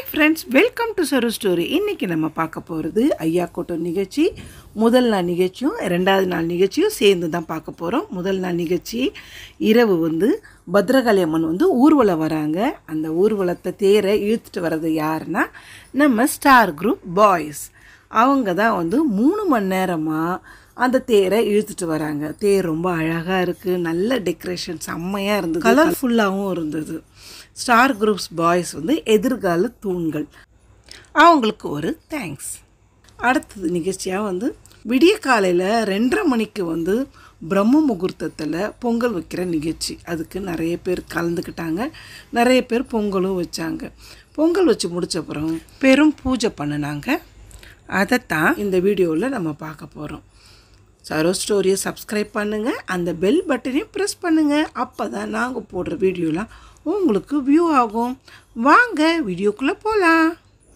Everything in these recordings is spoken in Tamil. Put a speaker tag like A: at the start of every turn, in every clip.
A: friends welcome to Saru story இன்றைக்கி நம்ம பார்க்க போகிறது ஐயா கூட்டம் நிகழ்ச்சி முதல் நாள் நிகழ்ச்சியும் ரெண்டாவது நாள் நிகழ்ச்சியும் சேர்ந்து தான் பார்க்க போகிறோம் முதல் நாள் நிகழ்ச்சி இரவு வந்து பத்ரகாளி அம்மன் வந்து ஊர்வலம் வராங்க அந்த ஊர்வலத்தை தேரை இழுத்துட்டு வர்றது யாருன்னா நம்ம ஸ்டார் குரூப் பாய்ஸ் அவங்க தான் வந்து மூணு மணி நேரமாக அந்த தேரை இழுத்துட்டு வராங்க தேர் ரொம்ப அழகாக இருக்குது நல்ல டெக்கரேஷன் செம்மையாக இருந்தது கலர்ஃபுல்லாகவும் இருந்தது ஸ்டார் குரூப்ஸ் பாய்ஸ் வந்து எதிர்கால தூண்கள் அவங்களுக்கு ஒரு தேங்க்ஸ் அடுத்தது நிகழ்ச்சியாக வந்து விடிய காலையில் ரெண்டரை மணிக்கு வந்து பிரம்ம முகூர்த்தத்தில் பொங்கல் வைக்கிற நிகழ்ச்சி அதுக்கு நிறைய பேர் கலந்துக்கிட்டாங்க நிறைய பேர் பொங்கலும் வச்சாங்க பொங்கல் வச்சு முடிச்சப்புறம் பெரும் பூஜை பண்ணினாங்க அதைத்தான் இந்த வீடியோவில் நம்ம பார்க்க போகிறோம் சரோ ஸ்டோரியை சப்ஸ்கிரைப் பண்ணுங்கள் அந்த பெல் பட்டனையும் ப்ரெஸ் பண்ணுங்கள் அப்போ தான் நாங்கள் போடுற வீடியோலாம் உங்களுக்கு வியூ ஆகும் வாங்க வீடியோக்குள்ளே போகலாம்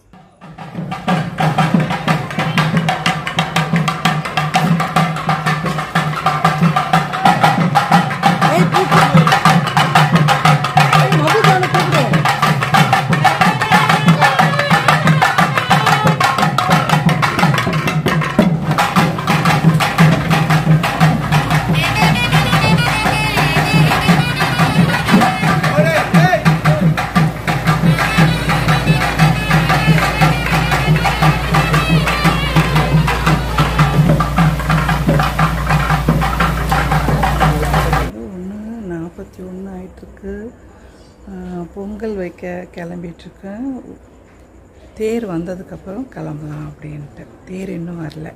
A: ஒன்று நாற்பத்தி ஒன்று ஆயிட்டுருக்கு பொங்கல் வைக்க கிளம்பிட்டுருக்கேன் தேர் வந்ததுக்கப்புறம் கிளம்பலாம் அப்படின்ட்டு தேர் இன்னும் வரல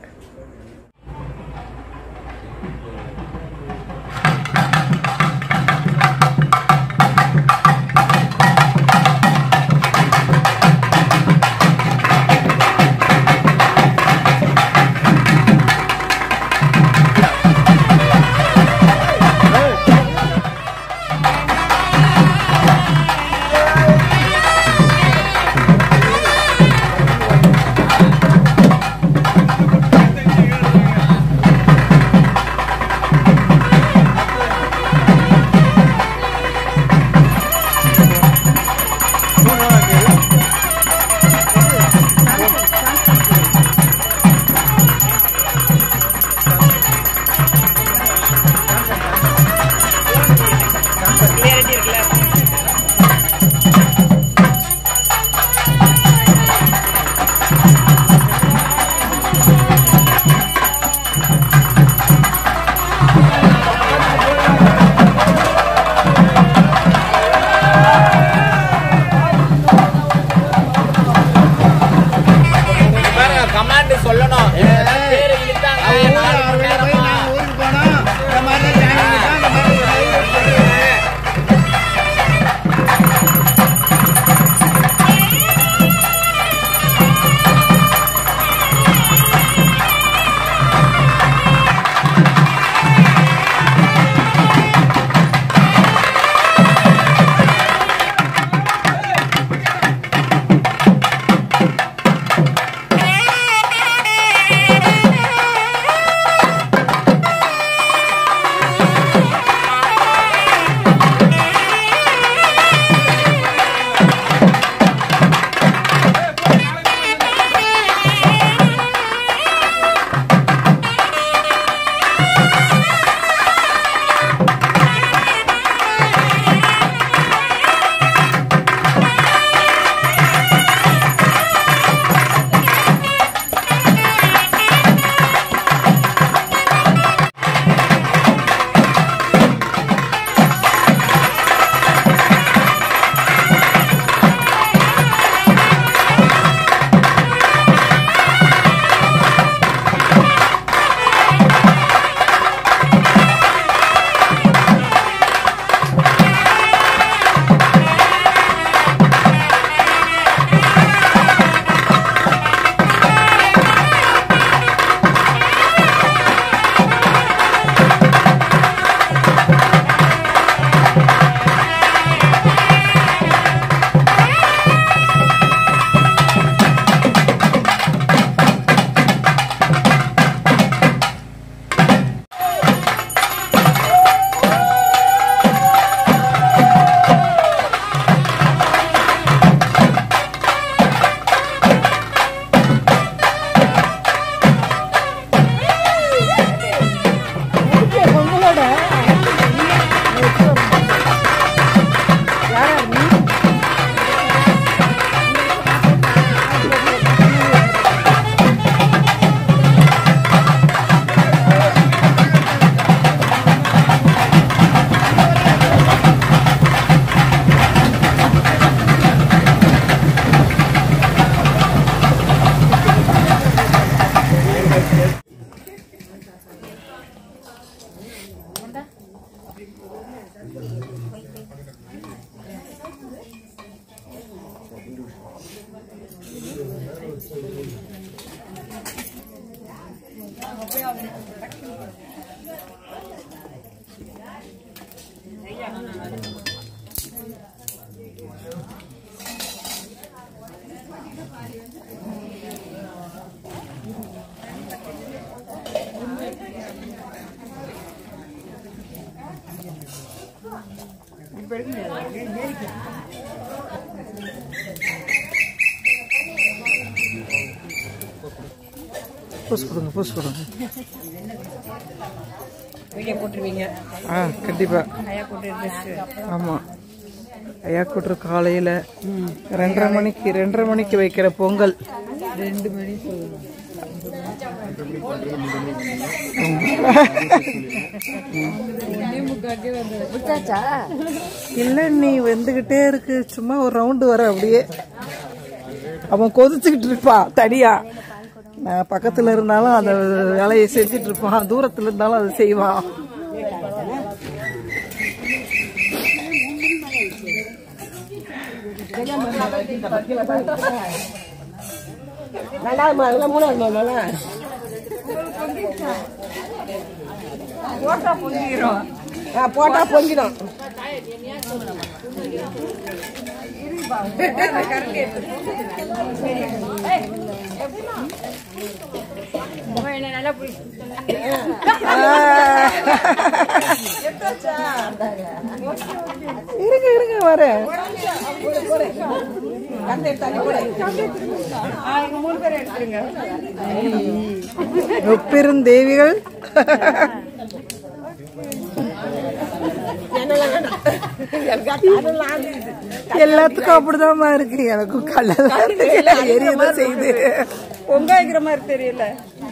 A: பூஸ் கொடுங்க பூஸ் கொடுங்க
B: வீடியோ போட்டுருவீங்க
A: ஆ கண்டிப்பா
B: ஐயா போட்டு ட்ரெஸ்
A: ஆமாம் ஐயா கூட்டுற காலையில் ரெண்டரை மணிக்கு ரெண்டரை மணிக்கு வைக்கிற பொங்கல்
B: ரெண்டு மணி சொல்லணும் ஒன்னே முக்காக்கே வந்து விட்டாச்சா
A: இல்லை நீ வெந்துக்கிட்டே இருக்கு சும்மா ஒரு ரவுண்டு வர அப்படியே அவன் கொதிச்சுக்கிட்டு இருப்பான் தனியா நான் பக்கத்தில் இருந்தாலும் அந்த வேலையை செஞ்சுட்டு இருப்பான் தூரத்தில் இருந்தாலும் அதை செய்வான்
B: ரெண்டாவது மாதம் மூணாவது மாதம் போட்டா பொங்கிடும் போட்டா பொங்கிடும்
A: இருங்க இருங்க வரேன்
B: மூணு பேர் எடுத்துருங்க
A: முப்பெருந்தேவிகள் எல்லாத்துக்கும் அப்படிதாம்மா இருக்கு எனக்கும் கல்ல எரியதான் செய்யுது
B: பொங்க வைக்கிற மாதிரி தெரியல